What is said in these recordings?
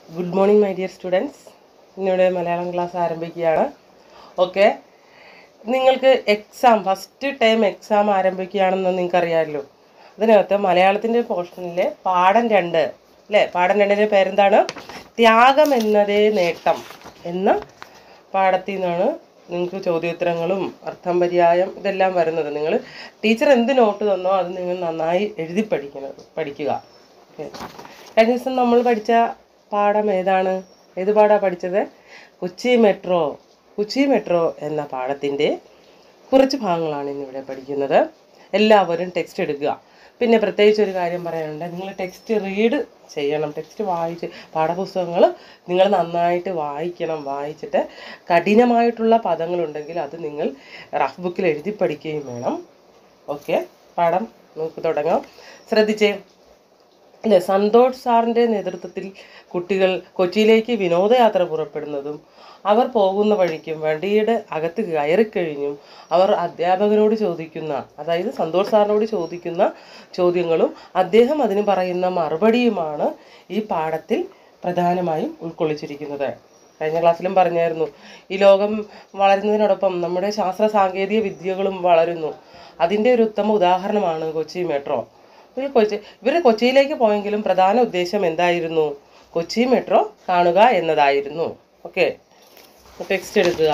good morning my dear students ഇന്നിവിടെ Malayalam class ആരംഭിക്കുകയാണ് okay നിങ്ങൾക്ക് എക്സാം ഫസ്റ്റ് ടൈം എക്സാം ആരംഭിക്കുകയാണെന്ന് നിങ്ങൾക്കറിയാമല്ലോ അതിനകത്ത് മലയാളത്തിൻ്റെ പോർഷനിലെ പാഠം രണ്ട് അല്ലേ പാഠം രണ്ടിൻ്റെ പേരെന്താണ് ത്യാഗം എന്നതേ നേട്ടം എന്ന പാഠത്തിൽ നിന്നാണ് നിങ്ങൾക്ക് ചോദ്യോത്തരങ്ങളും അർത്ഥം പര്യായം ഇതെല്ലാം വരുന്നത് നിങ്ങൾ ടീച്ചർ എന്ത് നോട്ട് തന്നോ അത് നിങ്ങൾ നന്നായി എഴുതി പഠിക്കണം പഠിക്കുക ഓക്കെ കഴിഞ്ഞ ദിവസം നമ്മൾ പഠിച്ച പാഠം ഏതാണ് ഏത് പാഠമാണ് പഠിച്ചത് കൊച്ചി മെട്രോ കൊച്ചി മെട്രോ എന്ന പാഠത്തിൻ്റെ കുറച്ച് ഭാഗങ്ങളാണ് ഇന്നിവിടെ പഠിക്കുന്നത് എല്ലാവരും ടെക്സ്റ്റ് എടുക്കുക പിന്നെ പ്രത്യേകിച്ച് ഒരു കാര്യം പറയാനുണ്ട് നിങ്ങൾ ടെക്സ്റ്റ് റീഡ് ചെയ്യണം ടെക്സ്റ്റ് വായിച്ച് പാഠപുസ്തകങ്ങൾ നിങ്ങൾ നന്നായിട്ട് വായിക്കണം വായിച്ചിട്ട് കഠിനമായിട്ടുള്ള പദങ്ങളുണ്ടെങ്കിൽ അത് നിങ്ങൾ റഫ് ബുക്കിൽ എഴുതി പഠിക്കുകയും വേണം ഓക്കെ പാഠം നമുക്ക് തുടങ്ങാം ശ്രദ്ധിച്ചേ അല്ലേ സന്തോഷ് സാറിൻ്റെ നേതൃത്വത്തിൽ കുട്ടികൾ കൊച്ചിയിലേക്ക് വിനോദയാത്ര പുറപ്പെടുന്നതും അവർ പോകുന്ന വഴിക്കും വണ്ടിയുടെ അകത്ത് കയറിക്കഴിഞ്ഞും അവർ അധ്യാപകനോട് ചോദിക്കുന്ന അതായത് സന്തോഷ് സാറിനോട് ചോദിക്കുന്ന ചോദ്യങ്ങളും അദ്ദേഹം അതിന് പറയുന്ന മറുപടിയുമാണ് ഈ പാഠത്തിൽ പ്രധാനമായും ഉൾക്കൊള്ളിച്ചിരിക്കുന്നത് കഴിഞ്ഞ ക്ലാസ്സിലും പറഞ്ഞായിരുന്നു ഈ ലോകം വളരുന്നതിനോടൊപ്പം നമ്മുടെ ശാസ്ത്ര സാങ്കേതിക വിദ്യകളും വളരുന്നു അതിൻ്റെ ഒരു ഉത്തമ ഉദാഹരണമാണ് കൊച്ചി മെട്രോ ഇവർ കൊച്ചി ഇവർ കൊച്ചിയിലേക്ക് പോയെങ്കിലും പ്രധാന ഉദ്ദേശം എന്തായിരുന്നു കൊച്ചി മെട്രോ കാണുക എന്നതായിരുന്നു ഓക്കെ ടെക്സ്റ്റ് എടുക്കുക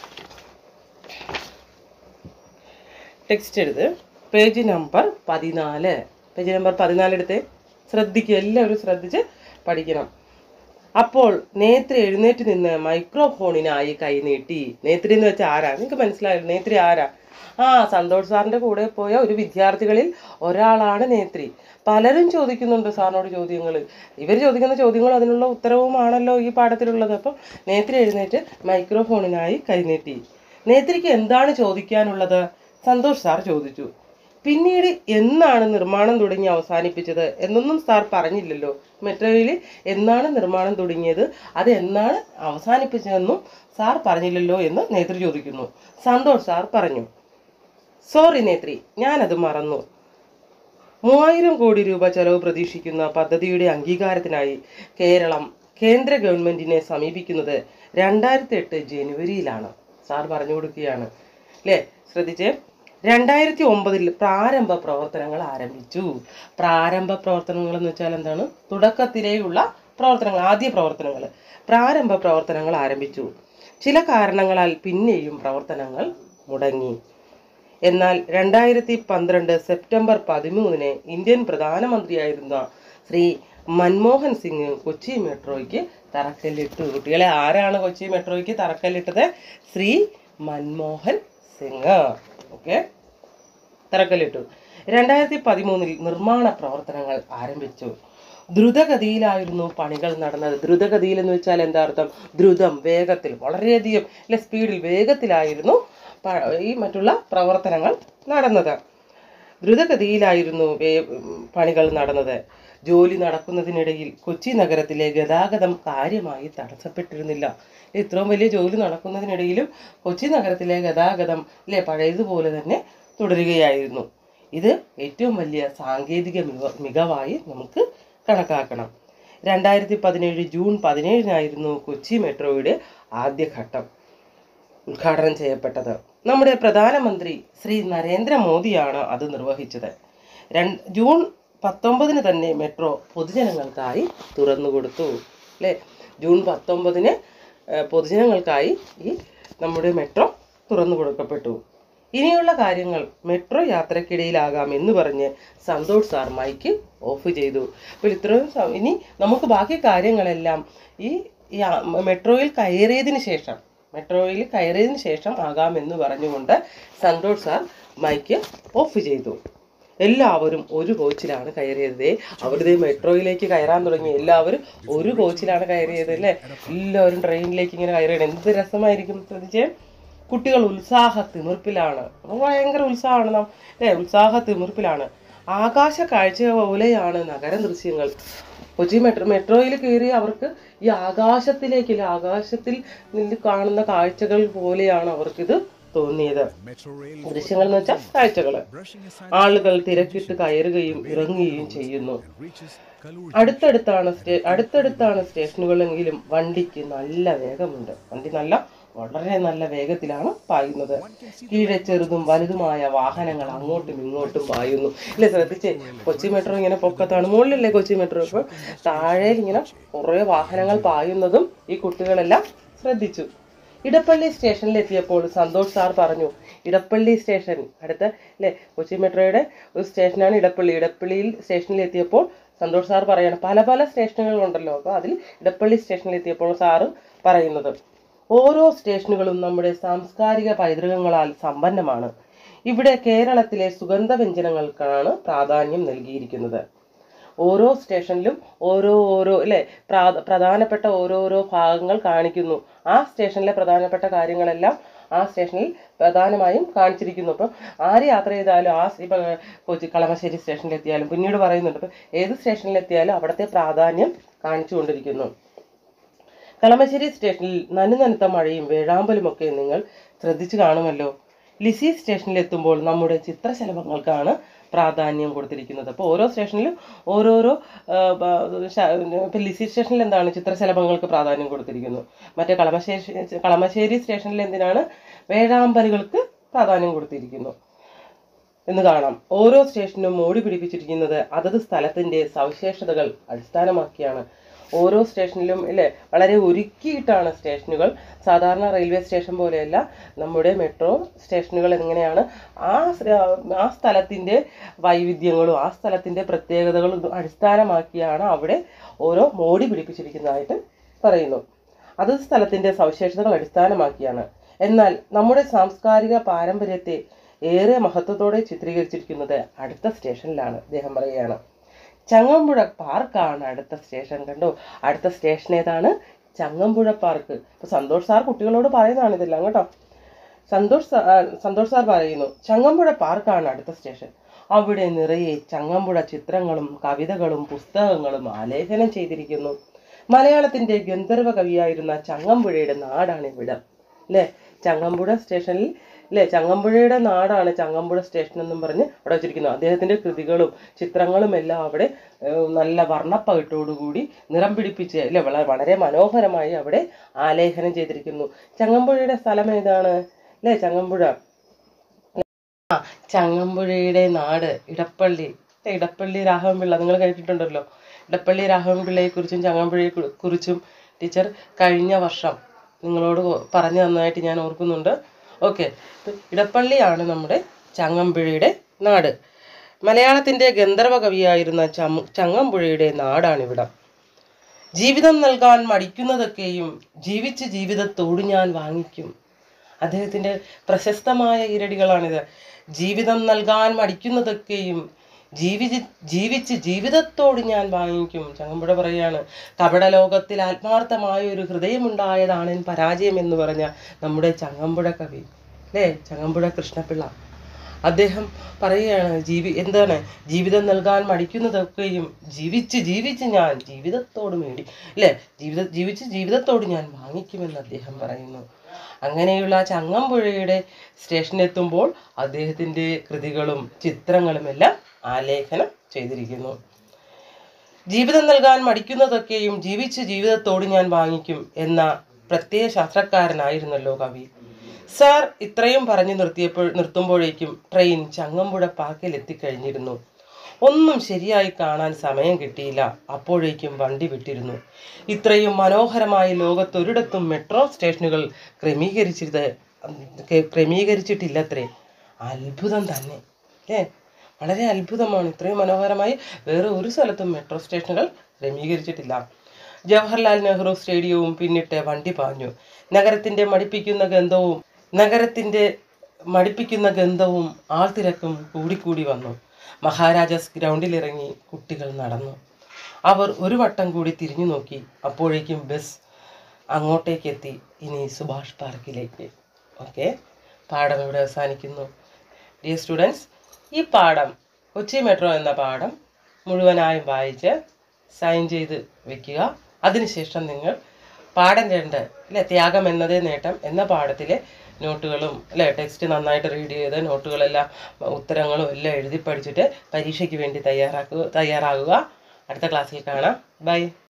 ടെക്സ്റ്റ് എടുത്ത് പേജ് നമ്പർ പതിനാല് പേജ് നമ്പർ പതിനാല് എടുത്ത് ശ്രദ്ധിക്കുക എല്ലാവരും ശ്രദ്ധിച്ച് പഠിക്കണം അപ്പോൾ നേത്രി എഴുന്നേറ്റ് നിന്ന് മൈക്രോഫോണിനായി കൈനീട്ടി നേത്രി എന്ന് വെച്ചാൽ ആരാ നിങ്ങൾക്ക് മനസ്സിലായല്ലോ നേത്രി ആരാ ആ സന്തോഷ് സാറിൻ്റെ കൂടെ പോയ ഒരു വിദ്യാർത്ഥികളിൽ ഒരാളാണ് നേത്രി പലരും ചോദിക്കുന്നുണ്ട് സാറിനോട് ചോദ്യങ്ങൾ ഇവർ ചോദിക്കുന്ന ചോദ്യങ്ങളും അതിനുള്ള ഉത്തരവുമാണല്ലോ ഈ പാഠത്തിലുള്ളത് അപ്പം നേത്രി എഴുന്നേറ്റ് മൈക്രോഫോണിനായി കൈനീട്ടി നേത്രിക്ക് എന്താണ് ചോദിക്കാനുള്ളത് സന്തോഷ് സാർ ചോദിച്ചു പിന്നീട് എന്നാണ് നിർമ്മാണം തുടങ്ങി അവസാനിപ്പിച്ചത് എന്നൊന്നും സാർ പറഞ്ഞില്ലല്ലോ മെട്രോയിൽ എന്നാണ് നിർമ്മാണം തുടങ്ങിയത് അത് എന്നാണ് അവസാനിപ്പിച്ചതെന്നും സാർ പറഞ്ഞില്ലല്ലോ എന്ന് നേത്രി ചോദിക്കുന്നു സന്തോഷ് സാർ പറഞ്ഞു സോറി നേത്രി ഞാനത് മറന്നു മൂവായിരം കോടി രൂപ ചെലവ് പ്രതീക്ഷിക്കുന്ന പദ്ധതിയുടെ അംഗീകാരത്തിനായി കേരളം കേന്ദ്ര ഗവൺമെന്റിനെ സമീപിക്കുന്നത് രണ്ടായിരത്തി എട്ട് ജനുവരിയിലാണ് സാർ പറഞ്ഞു കൊടുക്കുകയാണ് അല്ലേ ശ്രദ്ധിച്ചേ രണ്ടായിരത്തി ഒമ്പതിൽ പ്രാരംഭ പ്രവർത്തനങ്ങൾ ആരംഭിച്ചു പ്രാരംഭ പ്രവർത്തനങ്ങൾ എന്ന് വെച്ചാൽ എന്താണ് തുടക്കത്തിലേയുള്ള പ്രവർത്തനങ്ങൾ ആദ്യ പ്രവർത്തനങ്ങൾ പ്രാരംഭ പ്രവർത്തനങ്ങൾ ആരംഭിച്ചു ചില കാരണങ്ങളാൽ പിന്നെയും പ്രവർത്തനങ്ങൾ മുടങ്ങി എന്നാൽ രണ്ടായിരത്തി പന്ത്രണ്ട് സെപ്റ്റംബർ പതിമൂന്നിന് ഇന്ത്യൻ പ്രധാനമന്ത്രിയായിരുന്ന ശ്രീ മൻമോഹൻ സിംഗ് കൊച്ചി മെട്രോയ്ക്ക് തറക്കല്ലിട്ടു കുട്ടികളെ ആരാണ് കൊച്ചി മെട്രോയ്ക്ക് തറക്കല്ലിട്ടത് ശ്രീ മൻമോഹൻ സിംഗ് ഓക്കെ തറക്കല്ലിട്ടു രണ്ടായിരത്തി പതിമൂന്നിൽ നിർമ്മാണ പ്രവർത്തനങ്ങൾ ആരംഭിച്ചു ദ്രുതഗതിയിലായിരുന്നു പണികൾ നടന്നത് ദ്രുതഗതിയിൽ എന്ന് വെച്ചാൽ എന്താ അർത്ഥം ദ്രുതം വേഗത്തിൽ വളരെയധികം അല്ലെ സ്പീഡിൽ വേഗത്തിലായിരുന്നു പ- ഈ മറ്റുള്ള പ്രവർത്തനങ്ങൾ നടന്നത് ദ്രുതഗതിയിലായിരുന്നു വേ- പണികൾ നടന്നത് ജോലി നടക്കുന്നതിനിടയിൽ കൊച്ചി നഗരത്തിലെ ഗതാഗതം കാര്യമായി തടസ്സപ്പെട്ടിരുന്നില്ല ഇത്രയും വലിയ ജോലി നടക്കുന്നതിനിടയിലും കൊച്ചി നഗരത്തിലെ ഗതാഗതം അല്ലെ പഴയതുപോലെ തന്നെ തുടരുകയായിരുന്നു ഇത് ഏറ്റവും വലിയ സാങ്കേതിക മിക മികവായി നമുക്ക് കണക്കാക്കണം രണ്ടായിരത്തി പതിനേഴ് ജൂൺ പതിനേഴിനായിരുന്നു കൊച്ചി മെട്രോയുടെ ആദ്യഘട്ടം ഉദ്ഘാടനം ചെയ്യപ്പെട്ടത് നമ്മുടെ പ്രധാനമന്ത്രി ശ്രീ നരേന്ദ്രമോദിയാണ് അത് നിർവഹിച്ചത് രണ്ട് ജൂൺ പത്തൊമ്പതിന് തന്നെ മെട്രോ പൊതുജനങ്ങൾക്കായി തുറന്നു കൊടുത്തു അല്ലേ ജൂൺ പത്തൊമ്പതിന് ഏഹ്, പൊതുജനങ്ങൾക്കായി ഈ നമ്മുടെ മെട്രോ തുറന്നു കൊടുക്കപ്പെട്ടു ഇനിയുള്ള കാര്യങ്ങൾ മെട്രോ യാത്രക്കിടയിലാകാം എന്ന് പറഞ്ഞ് സന്തോഷ് സാർ മൈക്ക് ഓഫ് ചെയ്തു അപ്പോൾ ഇത്രയും സ- ഇനി നമുക്ക് ബാക്കി കാര്യങ്ങളെല്ലാം ഈ ഈ ആ- മെട്രോയിൽ കയറിയതിന് ശേഷം മെട്രോയിൽ കയറിയതിന് ശേഷം ആകാമെന്ന് പറഞ്ഞുകൊണ്ട് സന്തോഷ് സാർ മൈക്ക് ഓഫ് ചെയ്തു എല്ലാവരും ഒരു കോച്ചിലാണ് കയറിയത് അവരുടെ മെട്രോയിലേക്ക് കയറാൻ തുടങ്ങി എല്ലാവരും ഒരു കോച്ചിലാണ് കയറിയത് അല്ലേ എല്ലാവരും ട്രെയിനിലേക്ക് ഇങ്ങനെ കയറിയത് എന്ത് രസമായിരിക്കും ശ്രദ്ധിച്ചേ കുട്ടികൾ ഉത്സാഹ തിമിർപ്പിലാണ് ഭയങ്കര ഉത്സാഹമാണ് നാം അല്ലേ ഉത്സാഹ തിമിർപ്പിലാണ് ആകാശ കാഴ്ച പോലെയാണ് നഗര ദൃശ്യങ്ങൾ കൊച്ചി മെട്രോ മെട്രോയിൽ കയറി അവർക്ക് ഈ ആകാശത്തിലേക്കില്ല ആകാശത്തിൽ നിന്ന് കാണുന്ന കാഴ്ചകൾ പോലെയാണ് അവർക്കിത് തോന്നിയത് Metro rail ദൃശ്യങ്ങൾ എന്ന് വെച്ചാൽ കാഴ്ചകൾ brushing aside ആളുകൾ തിരക്കിട്ട് കയറുകയും ഇറങ്ങുകയും ചെയ്യുന്നു reaches അടുത്തടുത്താണ് സ്റ്റേ അടുത്തടുത്താണ് സ്റ്റേഷനുകളെങ്കിലും വണ്ടിക്ക് നല്ല വേഗമുണ്ട് വണ്ടി നല്ല വളരെ നല്ല വേഗത്തിലാണ് പായുന്നത് കീഴെ ചെറുതും വലുതുമായ വാഹനങ്ങൾ അങ്ങോട്ടും ഇങ്ങോട്ടും പായുന്നു ഇല്ലേ ശ്രദ്ധിച്ചേ കൊച്ചി മെട്രോ ഇങ്ങനെ പൊക്കത്താണ് മുകളിലല്ലേ കൊച്ചി മെട്രോ ഇപ്പോൾ താഴെ ഇങ്ങനെ കുറേ വാഹനങ്ങൾ പായുന്നതും ഈ കുട്ടികളെല്ലാം ശ്രദ്ധിച്ചു ഇടപ്പള്ളി സ്റ്റേഷനിൽ എത്തിയപ്പോൾ സന്തോഷ് സാർ പറഞ്ഞു ഇടപ്പള്ളി സ്റ്റേഷൻ അടുത്ത അല്ലേ കൊച്ചി മെട്രോയുടെ ഒരു സ്റ്റേഷനാണ് ഇടപ്പള്ളി ഇടപ്പള്ളിയിൽ സ്റ്റേഷനിൽ എത്തിയപ്പോൾ സന്തോഷ് സാർ പറയാണ് പല പല സ്റ്റേഷനുകളുണ്ടല്ലോ അപ്പോൾ അതിൽ ഇടപ്പള്ളി സ്റ്റേഷനിൽ എത്തിയപ്പോൾ സാറ് പറയുന്നത് ഓരോ സ്റ്റേഷനുകളും നമ്മുടെ സാംസ്കാരിക പൈതൃകങ്ങളാൽ സമ്പന്നമാണ് ഇവിടെ കേരളത്തിലെ സുഗന്ധ വ്യഞ്ജനങ്ങൾക്കാണ് പ്രാധാന്യം നൽകിയിരിക്കുന്നത് ഓരോ സ്റ്റേഷനിലും ഓരോ ഓരോ അല്ലേ പ്രാ- പ്രധാനപ്പെട്ട ഓരോരോ ഭാഗങ്ങൾ കാണിക്കുന്നു ആ സ്റ്റേഷനിലെ പ്രധാനപ്പെട്ട കാര്യങ്ങളെല്ലാം ആ സ്റ്റേഷനിൽ പ്രധാനമായും കാണിച്ചിരിക്കുന്നു അപ്പം ആര് യാത്ര ചെയ്താലും ആ സ് ഇപ്പം കൊച്ചി കളമശ്ശേരി സ്റ്റേഷനിൽ എത്തിയാലും പിന്നീട് പറയുന്നുണ്ട് ഇപ്പം ഏത് സ്റ്റേഷനിൽ എത്തിയാലും അവിടുത്തെ പ്രാധാന്യം കാണിച്ചുകൊണ്ടിരിക്കുന്നു കളമശ്ശേരി സ്റ്റേഷനിൽ നനുനനുത്ത മഴയും വേഴാമ്പലുമൊക്കെ നിങ്ങൾ ശ്രദ്ധിച്ചു കാണുമല്ലോ ലിസി സ്റ്റേഷനിൽ എത്തുമ്പോൾ നമ്മുടെ ചിത്രശലഭങ്ങൾക്കാണ് പ്രാധാന്യം കൊടുത്തിരിക്കുന്നത് അപ്പോൾ ഓരോ സ്റ്റേഷനിലും ഓരോരോ ആ, ബ- ശ- ഇപ്പം ലിസി സ്റ്റേഷനിൽ എന്താണ് ചിത്രശലഭങ്ങൾക്ക് പ്രാധാന്യം കൊടുത്തിരിക്കുന്നു മറ്റേ കളമശ്ശേരി കളമശ്ശേരി സ്റ്റേഷനിൽ എന്തിനാണ് വേഴാമ്പലുകൾക്ക് പ്രാധാന്യം കൊടുത്തിരിക്കുന്നു എന്ന് കാണാം ഓരോ സ്റ്റേഷനും മോടി പിടിപ്പിച്ചിരിക്കുന്നത് അതത് സ്ഥലത്തിന്റെ സവിശേഷതകൾ അടിസ്ഥാനമാക്കിയാണ് ഓരോ സ്റ്റേഷനിലും ഇല്ലേ വളരെ ഒരുക്കിയിട്ടാണ് സ്റ്റേഷനുകൾ സാധാരണ റെയിൽവേ സ്റ്റേഷൻ പോലെയല്ല നമ്മുടെ മെട്രോ സ്റ്റേഷനുകൾ എങ്ങനെയാണ് ആ സ്- ആ സ്ഥലത്തിന്റെ വൈവിധ്യങ്ങളും ആ സ്ഥലത്തിന്റെ പ്രത്യേകതകളും ഇത് അടിസ്ഥാനമാക്കിയാണ് അവിടെ ഓരോ മോടി പിടിപ്പിച്ചിരിക്കുന്നതായിട്ട് പറയുന്നു അത് സ്ഥലത്തിന്റെ സവിശേഷതകൾ അടിസ്ഥാനമാക്കിയാണ് എന്നാൽ നമ്മുടെ സാംസ്കാരിക പാരമ്പര്യത്തെ ഏറെ മഹത്വത്തോടെ ചിത്രീകരിച്ചിരിക്കുന്നത് അടുത്ത സ്റ്റേഷനിലാണ് അദ്ദേഹം പറയുകയാണ് ചങ്ങമ്പുഴ പാർക്കാണ് അടുത്ത സ്റ്റേഷൻ കണ്ടോ അടുത്ത സ്റ്റേഷൻ ഏതാണ് ചങ്ങമ്പുഴ പാർക്ക് ഇപ്പൊ സന്തോഷ് സാർ കുട്ടികളോട് പറയുന്നതാണ് ഇതെല്ലാം കേട്ടോ സന്തോഷ് സാ- ആ, സന്തോഷ് സാർ പറയുന്നു ചങ്ങമ്പുഴ പാർക്കാണ് അടുത്ത സ്റ്റേഷൻ അവിടെ നിറയെ ചങ്ങമ്പുഴ ചിത്രങ്ങളും കവിതകളും പുസ്തകങ്ങളും ആലേഖനം ചെയ്തിരിക്കുന്നു മലയാളത്തിന്റെ ഗന്ധർവ കവിയായിരുന്ന ചങ്ങമ്പുഴയുടെ നാടാണ് ഇവിടം അല്ലേ ചങ്ങമ്പുഴ സ്റ്റേഷനിൽ അല്ലേ ചങ്ങമ്പുഴയുടെ നാടാണ് ചങ്ങമ്പുഴ സ്റ്റേഷൻ എന്നും പറഞ്ഞ് അവിടെ വെച്ചിരിക്കുന്നു അദ്ദേഹത്തിന്റെ കൃതികളും ചിത്രങ്ങളും എല്ലാം അവിടെ ഏഹ്, നല്ല വർണ്ണപ്പകിട്ടോടുകൂടി നിറം പിടിപ്പിച്ച് അല്ലേ വളരെ വളരെ മനോഹരമായി അവിടെ ആലേഖനം ചെയ്തിരിക്കുന്നു ചങ്ങമ്പുഴയുടെ സ്ഥലം ഏതാണ് അല്ലേ ചങ്ങമ്പുഴ ആ ചങ്ങമ്പുഴയുടെ നാട് ഇടപ്പള്ളി ഏ, ഇടപ്പള്ളി രാഘവൻപിള്ള നിങ്ങൾ കേട്ടിട്ടുണ്ടല്ലോ ഇടപ്പള്ളി രാഘവൻപിള്ളയെ കുറിച്ചും ചങ്ങമ്പുഴയെ കു- കുറിച്ചും ടീച്ചർ കഴിഞ്ഞ വർഷം നിങ്ങളോട് കൊ- പറഞ്ഞു തന്നതായിട്ട് ഞാൻ ഓർക്കുന്നുണ്ട് ഓക്കെ ഇടപ്പള്ളിയാണ് നമ്മുടെ ചങ്ങമ്പുഴയുടെ നാട് മലയാളത്തിന്റെ ഗന്ധർവ കവിയായിരുന്ന ചം- ചങ്ങമ്പുഴയുടെ നാടാണിവിടം ജീവിതം നൽകാൻ മടിക്കുന്നതൊക്കെയും ജീവിച്ച് ജീവിതത്തോട് ഞാൻ വാങ്ങിക്കും അദ്ദേഹത്തിൻ്റെ പ്രശസ്തമായ ഇരടികളാണിത് ജീവിതം നൽകാൻ മടിക്കുന്നതൊക്കെയും ജീവിച്ച് ജീവിച്ച് ജീവിതത്തോട് ഞാൻ വാങ്ങിക്കും ചങ്ങമ്പുഴ പറയാണ് കപട ലോകത്തിൽ ആത്മാർത്ഥമായ ഒരു ഹൃദയമുണ്ടായതാണ് എൻ പരാജയം എന്ന് പറഞ്ഞ നമ്മുടെ ചങ്ങമ്പുഴ കവി അല്ലേ ചങ്ങമ്പുഴ കൃഷ്ണപിള്ള അദ്ദേഹം പറയുകയാണ് ജീവി എന്താണ് ജീവിതം നൽകാൻ മടിക്കുന്നതൊക്കെയും ജീവിച്ച് ജീവിച്ച് ഞാൻ ജീവിതത്തോട് മേടി അല്ലേ ജീവിത ജീവിച്ച് ജീവിതത്തോട് ഞാൻ വാങ്ങിക്കുമെന്ന് അദ്ദേഹം പറയുന്നു അങ്ങനെയുള്ള ചങ്ങമ്പുഴയുടെ സ്റ്റേഷനെത്തുമ്പോൾ അദ്ദേഹത്തിൻ്റെ കൃതികളും ചിത്രങ്ങളും എല്ലാം ആലേഖനം ചെയ്തിരിക്കുന്നു ജീവിതം നൽകാൻ മടിക്കുന്നതൊക്കെയും ജീവിച്ച് ജീവിതത്തോട് ഞാൻ വാങ്ങിക്കും എന്ന പ്രത്യയ ശാസ്ത്രക്കാരനായിരുന്നല്ലോ കവി സാർ ഇത്രയും പറഞ്ഞു നിർത്തിയപ്പോൾ നിർത്തുമ്പോഴേക്കും ട്രെയിൻ ചങ്ങമ്പുഴ പാർക്കിൽ എത്തിക്കഴിഞ്ഞിരുന്നു ഒന്നും ശരിയായി കാണാൻ സമയം കിട്ടിയില്ല അപ്പോഴേക്കും വണ്ടി വിട്ടിരുന്നു ഇത്രയും മനോഹരമായ ലോകത്തൊരിടത്തും മെട്രോ സ്റ്റേഷനുകൾ ക്രമീകരിച്ചത് ക്രമീകരിച്ചിട്ടില്ലത്രേ അത്ഭുതം തന്നെ ഏ വളരെ അത്ഭുതമാണ് ഇത്രയും മനോഹരമായി വേറെ ഒരു സ്ഥലത്തും മെട്രോ സ്റ്റേഷനുകൾ ക്രമീകരിച്ചിട്ടില്ല ജവഹർലാൽ നെഹ്റു സ്റ്റേഡിയവും പിന്നിട്ട് വണ്ടി പാഞ്ഞു നഗരത്തിന്റെ മടിപ്പിക്കുന്ന ഗന്ധവും നഗരത്തിന്റെ മടിപ്പിക്കുന്ന ഗന്ധവും ആൾത്തിരക്കും കൂടിക്കൂടി വന്നു മഹാരാജാസ് ഗ്രൗണ്ടിലിറങ്ങി കുട്ടികൾ നടന്നു അവർ ഒരു വട്ടം കൂടി തിരിഞ്ഞു നോക്കി അപ്പോഴേക്കും ബസ് അങ്ങോട്ടേക്ക് എത്തി ഇനി സുഭാഷ് പാർക്കിലേക്ക് ഓക്കെ പാഠം ഇവിടെ അവസാനിക്കുന്നു ഡിയർ സ്റ്റുഡൻസ് ഈ പാഠം കൊച്ചി മെട്രോ എന്ന പാഠം മുഴുവനായും വായിച്ച് സൈൻ ചെയ്ത് വെക്കുക അതിനുശേഷം നിങ്ങൾ പാഠം രണ്ട് അല്ലെ ത്യാഗം എന്നതേ നേട്ടം എന്ന പാഠത്തിലെ നോട്ടുകളും അല്ലെ ടെക്സ്റ്റ് നന്നായിട്ട് റീഡ് ചെയ്ത് നോട്ടുകളെല്ലാം ഉത്തരങ്ങളും എല്ലാം എഴുതി പഠിച്ചിട്ട് പരീക്ഷയ്ക്ക് വേണ്ടി തയ്യാറാക്കുക തയ്യാറാകുക അടുത്ത ക്ലാസ്സിൽ കാണാം ബൈ